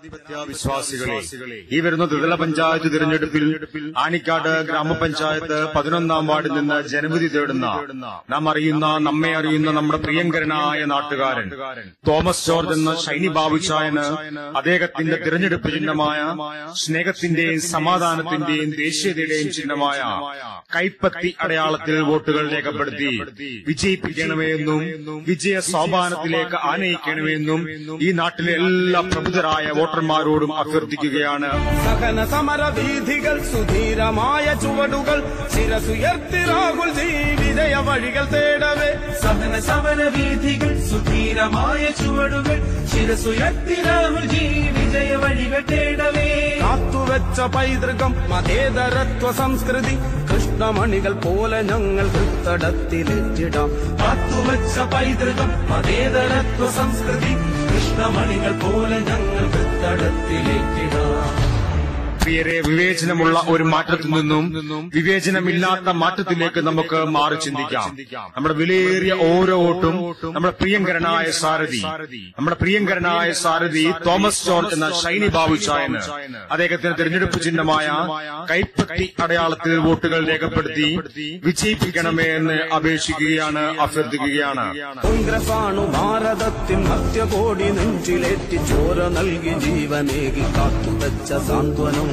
ജനാധിപത്യ വിശ്വാസികളെ ഈ വരുന്ന ത്രിതല പഞ്ചായത്ത് തിരഞ്ഞെടുപ്പിൽ ആണിക്കാട് ഗ്രാമപഞ്ചായത്ത് പതിനൊന്നാം വാർഡിൽ നിന്ന് ജനവിധി തേടുന്ന നാം അറിയുന്ന നമ്മെ അറിയുന്ന നമ്മുടെ പ്രിയങ്കരനായ നാട്ടുകാരൻ തോമസ് ജോർജ് എന്ന ഷൈനി ബാബുച്ചായന് അദ്ദേഹത്തിന്റെ തിരഞ്ഞെടുപ്പ് ചിഹ്നമായ സ്നേഹത്തിന്റെയും സമാധാനത്തിന്റെയും ദേശീയതയുടെയും ചിഹ്നമായ കൈപ്പത്തി അടയാളത്തിൽ വോട്ടുകൾ രേഖപ്പെടുത്തി വിജയിപ്പിക്കണമെന്നും വിജയ സോപാനത്തിലേക്ക് ആനയിക്കണമെന്നും ഈ നാട്ടിലെ എല്ലാ പ്രബുദ്ധരായ വോട്ടർമാരോടും അഭ്യർത്ഥിക്കുകയാണ് സഹന സമര വീഥികൾ സുധീരമായ ചുവടുകൾ ശിരസുയർത്തി രാഹുൽ ജി വിജയ വഴികൾ തേടവേ സഹന സമര വീഥികൾ സുധീരമായ ചുവടുകൾ ശിരസുയർത്തി രാഹുൽ ജി വിജയ വഴികൾ തേടവേ കാത്തുവെച്ച പൈതൃകം മതേതരത്വ സംസ്കൃതി കൃഷ്ണമണികൾ പോലെ ഞങ്ങൾ കൃത്തടത്തിലേറ്റിടാം കാത്തുവച്ച പൈതൃകം മതേതരത്വ സംസ്കൃതി കൃഷ്ണമണികൾ പോലെ ഞങ്ങൾ തടത്തിലേക്കിടാം പ്രിയരെ വിവേചനമുള്ള ഒരു മാറ്റത്തിൽ നിന്നും വിവേചനമില്ലാത്ത മാറ്റത്തിലേക്ക് നമുക്ക് മാറി ചിന്തിക്കാം നമ്മുടെ വിലയേറിയ ഓരോ വോട്ടും നമ്മുടെ പ്രിയങ്കരനായ സാരഥി നമ്മുടെ പ്രിയങ്കരനായ സാരഥി തോമസ് ജോർജ് എന്ന ഷൈനി ബാബുച്ചായന് അദ്ദേഹത്തിന് തിരഞ്ഞെടുപ്പ് ചിഹ്നമായ കൈപ്പത്തി അടയാളത്തിൽ വോട്ടുകൾ രേഖപ്പെടുത്തി വിജയിപ്പിക്കണമേ എന്ന് അപേക്ഷിക്കുകയാണ് അഭ്യർത്ഥിക്കുകയാണ് കോൺഗ്രസാണു ഭാരതത്തിൻ മധ്യകോടി നെഞ്ചിലേറ്റി ചോര നൽകി ജീവനേകി കാത്തുവെച്ച സാന്ത്വനം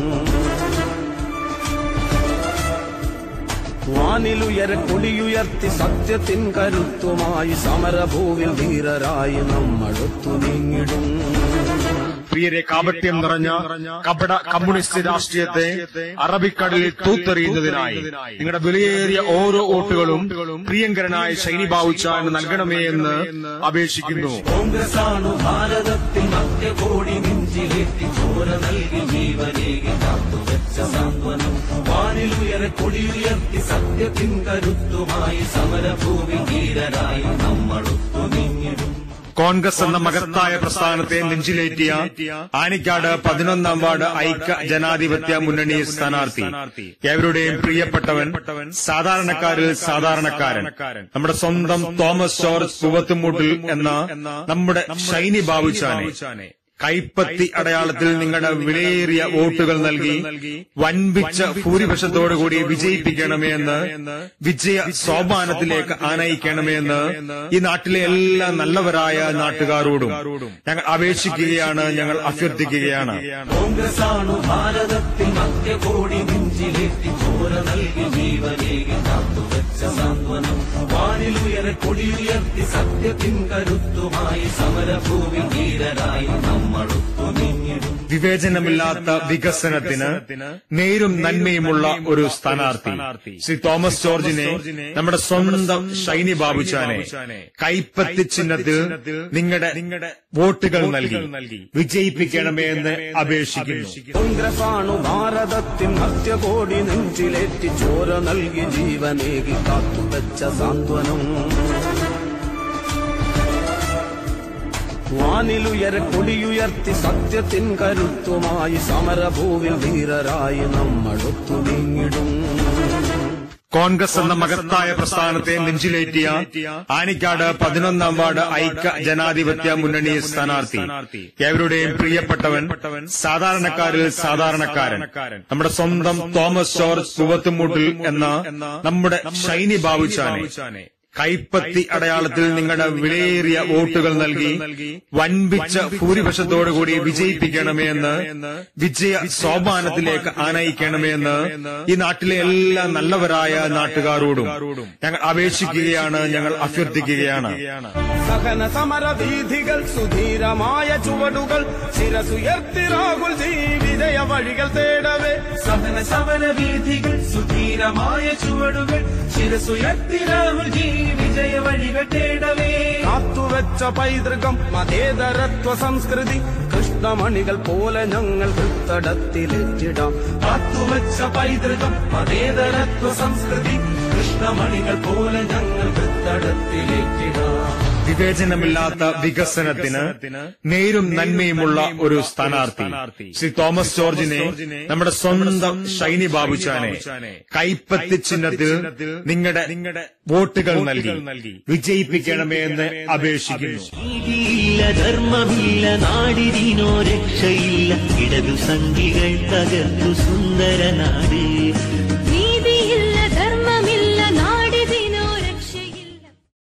വാനിലുയര കൊടിയുയർത്തി സത്യത്തിൻ കരുത്തുമായി സമരഭൂവിൽ ധീരരായി നമ്മളൊത്തു നീങ്ങിടും പ്രിയരെ കാപട്യം നിറഞ്ഞ കപട കമ്മ്യൂണിസ്റ്റ് രാഷ്ട്രീയത്തെ അറബിക്കടലിൽ തൂത്തെറിയുന്നതിനായി നിങ്ങളുടെ വിലയേറിയ ഓരോ വോട്ടുകളും പ്രിയങ്കരനായ ഷൈനി ബാവുച്ചാന് നൽകണമേ എന്ന് അപേക്ഷിക്കുന്നു കോൺഗ്രസാണു ഭാരതത്തിൽ മധ്യകോടി നെഞ്ചിലേറ്റി ചോര നൽകി ജീവനേകി കാത്തുവെച്ച സാന്ത്വനം വാനിലുയരെ കൊടിയുയർത്തി സത്യത്തിൻ കരുത്തുമായി സമരഭൂമി ധീരരായി നമ്മളൊത്തു നീങ്ങിടും കോൺഗ്രസ് എന്ന മഹത്തായ പ്രസ്ഥാനത്തെ നെഞ്ചിലേറ്റിയ ആനിക്കാട് പതിനൊന്നാം വാർഡ് ഐക്യ ജനാധിപത്യ മുന്നണി സ്ഥാനാർത്ഥി ഏവരുടെയും പ്രിയപ്പെട്ടവൻ സാധാരണക്കാരിൽ സാധാരണക്കാരൻ നമ്മുടെ സ്വന്തം തോമസ് ജോർജ് പൂവത്തുമൂട്ടിൽ എന്ന നമ്മുടെ ഷൈനി ബാബുച്ചാനെ കൈപ്പത്തി അടയാളത്തിൽ നിങ്ങളുടെ വിലയേറിയ വോട്ടുകൾ നൽകി വൻപിച്ച ഭൂരിപക്ഷത്തോടുകൂടി വിജയിപ്പിക്കണമേ എന്ന് വിജയ സോപാനത്തിലേക്ക് ആനയിക്കണമേ എന്ന് ഈ നാട്ടിലെ എല്ലാ നല്ലവരായ നാട്ടുകാരോടും ഞങ്ങൾ അപേക്ഷിക്കുകയാണ് ഞങ്ങൾ അഭ്യർത്ഥിക്കുകയാണ് കോൺഗ്രസാണു ഭാരതത്തിൽ മധ്യകോടി നെഞ്ചിലേറ്റി ചോര നൽകി ജീവനേകി കാത്തുവെച്ച സാന്ത്വനം വാനിലുയരെ കൊടിയുയർത്തി സത്യത്തിൻ കരുത്തുമായി സമരഭൂമി ധീരരായി നമ്മളൊത്തു നീങ്ങിടും വിവേചനമില്ലാത്ത വികസനത്തിന് നേരും നന്മയുമുള്ള ഒരു സ്ഥാനാർത്ഥി ശ്രീ തോമസ് ജോർജിനെ നമ്മുടെ സ്വന്തം ഷൈനി ബാബുച്ചാനെ കൈപ്പത്തി ചിഹ്നത്തിൽ നിങ്ങളുടെ നിങ്ങളുടെ വോട്ടുകൾ നൽകി വിജയിപ്പിക്കണമേ എന്ന് അപേക്ഷിക്കുന്നു കോൺഗ്രസാണു ഭാരതത്തിൻ മധ്യകോടി നെഞ്ചിലേറ്റി ചോര നൽകി ജീവനേകി കാത്തുവെച്ച സാന്ത്വനം വാനിലുയര കൊടിയുയർത്തി സത്യത്തിൻ കരുത്തുമായി സമരഭൂവിൽ ധീരരായി നമ്മളൊത്തു നീങ്ങിടും കോൺഗ്രസ് എന്ന മഹത്തായ പ്രസ്ഥാനത്തെ നെഞ്ചിലേറ്റിയ ആനിക്കാട് പതിനൊന്നാം വാർഡ് ഐക്യ ജനാധിപത്യ മുന്നണി സ്ഥാനാർത്ഥി ഏവരുടെയും പ്രിയപ്പെട്ടവൻ സാധാരണക്കാരിൽ സാധാരണക്കാരൻ നമ്മുടെ സ്വന്തം തോമസ് ജോർജ് പൂവത്തുമൂട്ടിൽ എന്ന നമ്മുടെ ഷൈനി ബാബുച്ചാനെ കൈപ്പത്തി അടയാളത്തിൽ നിങ്ങളുടെ വിലയേറിയ വോട്ടുകൾ നൽകി വൻപിച്ച ഭൂരിപക്ഷത്തോടുകൂടി വിജയിപ്പിക്കണമേ എന്ന് വിജയ സോപാനത്തിലേക്ക് ആനയിക്കണമേ എന്ന് ഈ നാട്ടിലെ എല്ലാ നല്ലവരായ നാട്ടുകാരോടും ഞങ്ങൾ അപേക്ഷിക്കുകയാണ് ഞങ്ങൾ അഭ്യർത്ഥിക്കുകയാണ് സഹന സമര വീഥികൾ സുധീരമായ ചുവടുകൾ ശിരസുയർത്തി രാഹുൽ ജി വിജയ വഴികൾ തേടവേ സഹന സമര വീഥികൾ സുധീരമായ ചുവടുകൾ ശിരസുയർത്തി രാഹുൽ ജി വിജയ വഴികൾ തേടവേ കാത്തുവെച്ച പൈതൃകം മതേതരത്വ സംസ്കൃതി കൃഷ്ണമണികൾ പോലെ ഞങ്ങൾ കൃത്തടത്തിലേറ്റിടാം കാത്തുവച്ച പൈതൃകം മതേതരത്വ സംസ്കൃതി കൃഷ്ണമണികൾ പോലെ ഞങ്ങൾ തടത്തിലേക്കിടാം വിവേചനമില്ലാത്ത വികസനത്തിന് നേരും നന്മയുമുള്ള ഒരു സ്ഥാനാർത്ഥി ശ്രീ തോമസ് ജോർജിനെ നമ്മുടെ സ്വന്തം ഷൈനി ബാബുച്ചാനെ കൈപ്പത്തി ചിഹ്നത്തിൽ നിങ്ങളുടെ നിങ്ങളുടെ വോട്ടുകൾ നൽകി വിജയിപ്പിക്കണമേ എന്ന് അപേക്ഷിക്കുന്നു നീതിയില്ല ധർമ്മമില്ല നാടിനോ രക്ഷയില്ല ഇടതു സംഖികൾ തകർത്തു സുന്ദര നാട്